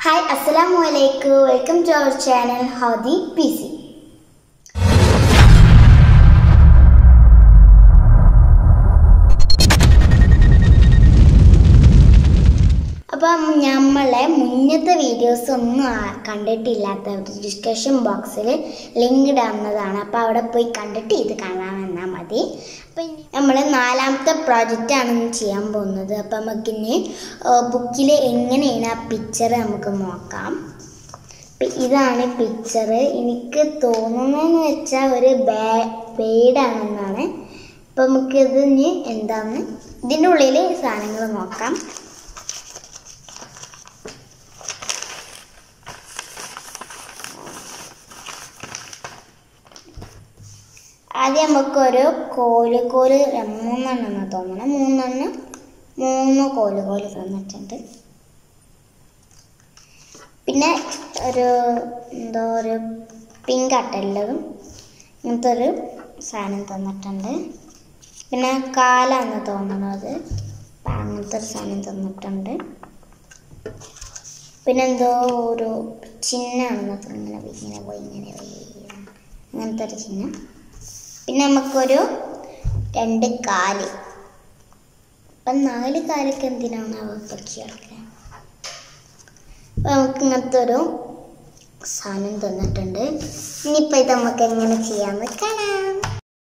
hi അസ്സലാമു അലൈക്കും welcome to our channel ഹൗദി പി സി അപ്പം നമ്മളെ മുന്നത്തെ വീഡിയോസ് ഒന്നും ആ- കണ്ടിട്ടില്ലാത്തവർ ഡിസ്കഷൻ ബോക്സിൽ ലിങ്ക് ഇടാവുന്നതാണ് അപ്പോൾ അവിടെ പോയി കണ്ടിട്ട് ഇത് കാണാമെന്നാൽ മതി അപ്പം നമ്മൾ നാലാമത്തെ പ്രോജക്റ്റാണ് ഇന്ന് ചെയ്യാൻ പോകുന്നത് അപ്പം നമുക്കിനി ബുക്കിൽ എങ്ങനെയാണ് ആ പിക്ചർ നമുക്ക് നോക്കാം ഇപ്പം ഇതാണ് പിക്ചർ എനിക്ക് തോന്നുന്നതെന്ന് വെച്ചാൽ ഒരു ബാ ബേഡാണെന്നാണ് അപ്പം നമുക്കിത് ഇനി എന്താന്ന് ഇതിൻ്റെ ഉള്ളിൽ സാധനങ്ങൾ നോക്കാം ആദ്യം നമുക്കൊരു കോല് കോല് മൂന്നെണ്ണം എന്ന് തോന്നണം മൂന്നെണ്ണം മൂന്ന് കോല് കോല് തന്നിട്ടുണ്ട് പിന്നെ ഒരു എന്തോ ഒരു പിങ്ക് അട്ടല്ലതും ഇങ്ങനത്തെ ഒരു സാധനം തന്നിട്ടുണ്ട് പിന്നെ കാലാന്ന് തോന്നുന്നത് അപ്പം അങ്ങനത്തെ ഒരു സാധനം തന്നിട്ടുണ്ട് പിന്നെ എന്തോ ഒരു ചിഹ്നമാണെന്ന് ഇങ്ങനെ പോയി, ഇങ്ങനെ പോയി ഇങ്ങനെ പോയി അങ്ങനത്തെ ഒരു ചിഹ്നം പിന്നെ നമുക്കൊരു രണ്ട് കാല് അപ്പം നാല് കാലൊക്കെ എന്തിനാണ് അവ പക്ഷികൾക്ക് അപ്പം നമുക്ക് ഇങ്ങനത്തെ ഒരു സാധനം തന്നിട്ടുണ്ട് ഇനിയിപ്പോൾ ഇത് നമുക്ക് എങ്ങനെ ചെയ്യാമെന്ന് കാണാം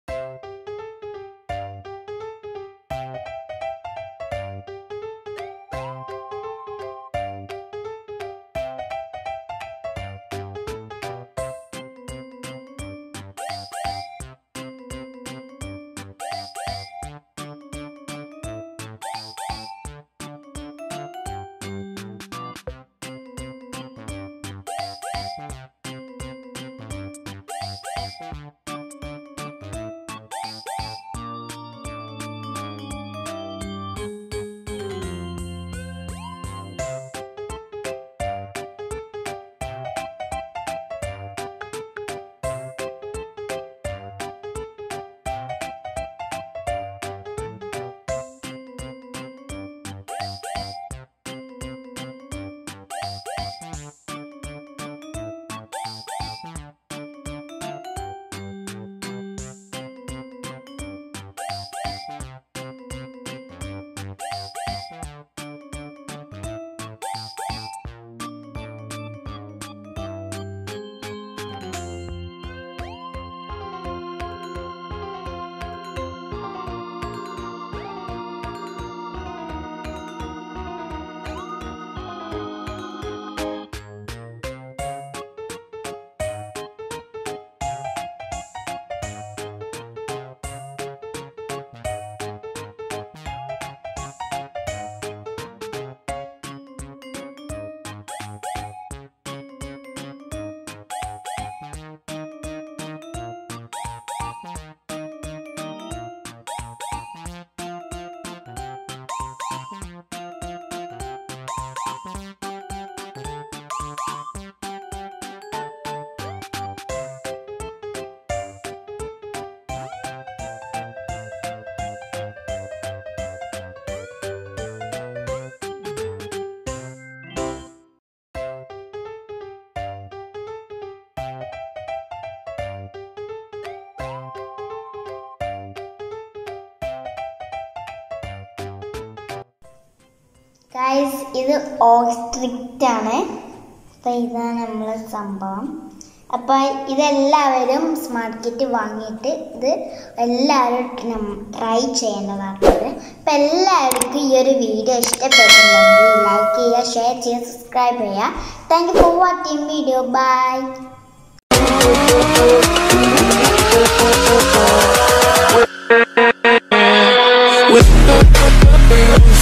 ഗൈസ് ഇത് ഓസ്ട്രിക്റ്റ് ആണ് അപ്പം ഇതാണ് നമ്മളെ സംഭവം അപ്പോൾ ഇതെല്ലാവരും സ്മാർട്ട് കിറ്റ് വാങ്ങിയിട്ട് ഇത് എല്ലാവരും ട്രൈ ചെയ്യേണ്ടതാണ് അപ്പം എല്ലാവർക്കും ഈ ഒരു വീഡിയോ ഇഷ്ടപ്പെട്ടിട്ടുണ്ടെങ്കിൽ ലൈക്ക് ചെയ്യുക ഷെയർ ചെയ്യുക സബ്സ്ക്രൈബ് ചെയ്യുക thank you for watching video bye with